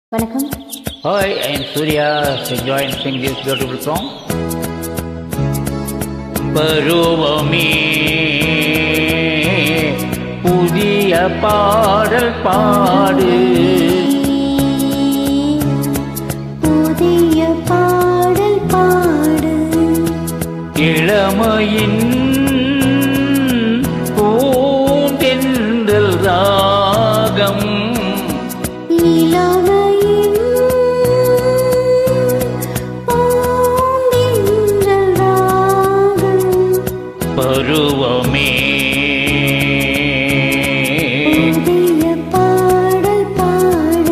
வணக்கம் Hi, I am Surya. Enjoy and sing this beautiful song. பருவமே புதிய பாடல் பாடு புதிய பாடல் பாடு இளமையின் பூந்தென்றல் ராகம் இளமையின் பூந்தென்றல் ராகம் பருவமே புதிய பாடல் பாடு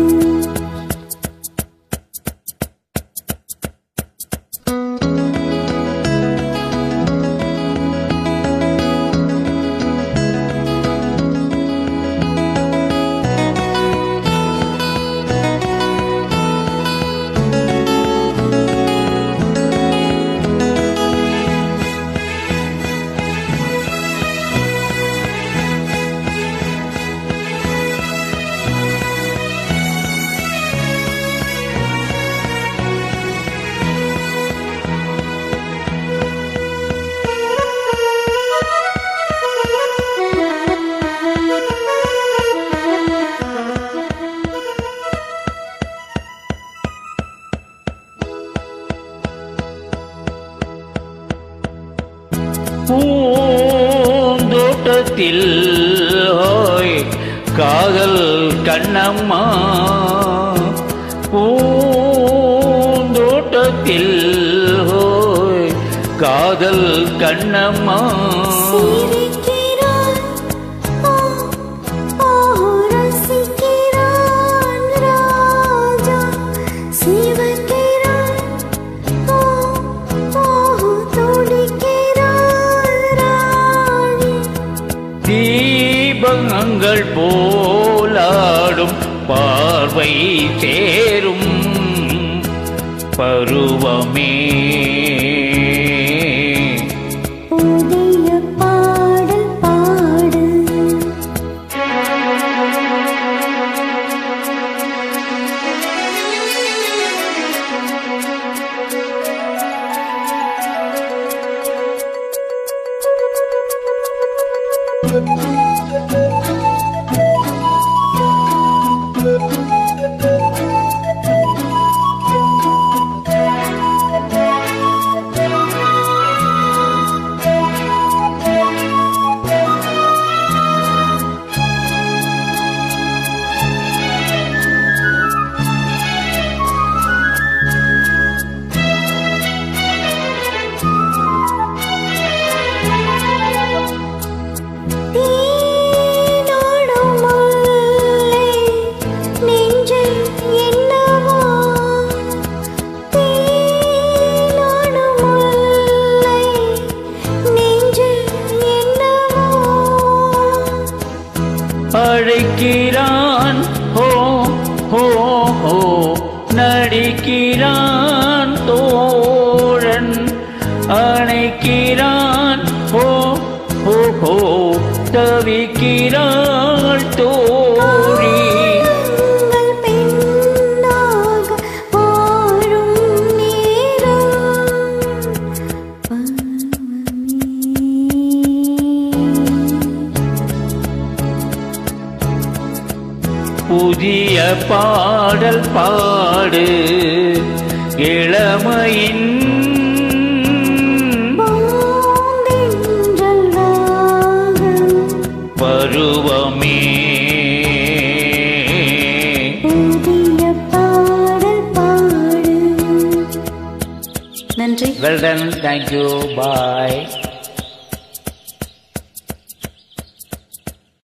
பூந்தோட்டத்தில் ஹோய் காதல் கண்ணம்மா பூந்தோட்டத்தில் ஹோய் காதல் கண்ணம்மா சிரிக்கிறான் ஓ ஓ ரசிக்கிறான் ராஜா சிவக்கிறான் ஓ ஓ துடிக்கிறான் ராணி தீபங்கள் போலாடும் பார்வை சேரும் பருவமே புதிய பாடல் பாடு தேனோடும் முல்லை நெஞ்சில் என்னவோ தேனோடும் முல்லை நெஞ்சில் என்னவோ அழைக்கிறான் ஹோ ஹோ ஹோ நடிக்கிறான் தோழன் அணைக்கிறான் ஹோ ஹோ ஹோ தவிக்கிறாள் தோழி உங்கள் பெண்ணாக வாழும் நேரம் புதிய பாடல் பாடு இளமையின் பூந்தென்றல் ராகம் பருவமே புதிய பாடல் பாடு நன்றி Well done. Thank you. Bye.